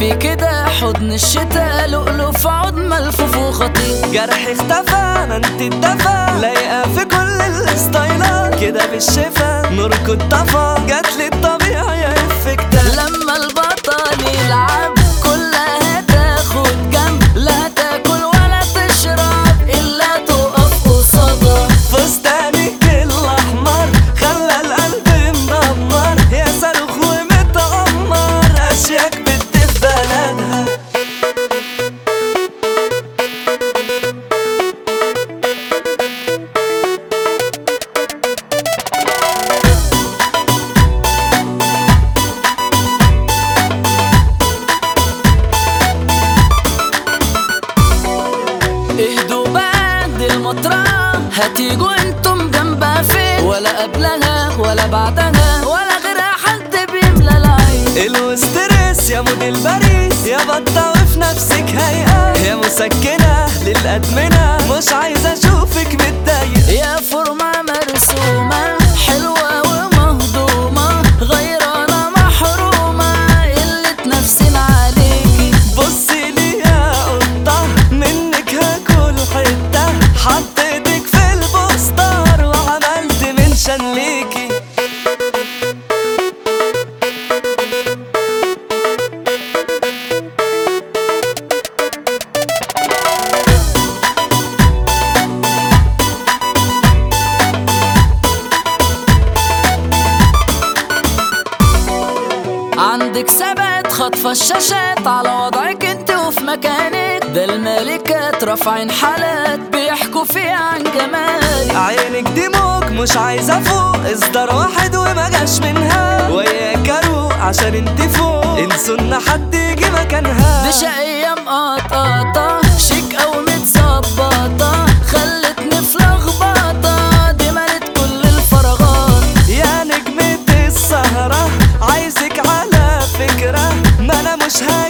ليه كده حضن الشتا لؤلؤ في عود ملفوف وخطير جرحي اختفى ما انت اتدفى لايقة في كل الستايلات كده بالشفا نورك اتطفى جاتلي الطبيعي افكتها لما البطل يلعب كلها تاخد جنب لا تاكل ولا تشرب الا تقف قصادها فستانك الاحمر خلى القلب مدمر يا صاروخ ومتعمر اشياك بتدف بلدها اهدوا بعد المطرة هتيجوا انتم جنبها فين ولا قبلها ولا بعدها ولا غيرها حد بيملى العين الوستريس يا موديل باريس يا بطة وفي نفسك هيئة يا مسكنة للأدمنة مش عايزة أشوفك متضايقة يا فورمة مرسومة حلوة ومهضومة غيرانة محرومة قلة نفسنا عليكي بصي لي يا قطة منك هاكل حتة حطيتك في البوستر وعملت منشن ليكي عندك ثبات خاطفة الشاشات على وضعك انت وفي مكانك ده الملكات رافعين حالات بيحكوا فيها عن جمالك عينك دي موج مش عايزة فوق اصدار واحد وما جاش منها وياك اروق عشان انت فوق انسوا ان حد يجي مكانها دي شقية مقطقطة شيك أو متظبطة خلتني في لخبطة دي مالت كل الفراغات يا نجمة السهرة عايزك على فكرة ما انا مش هاي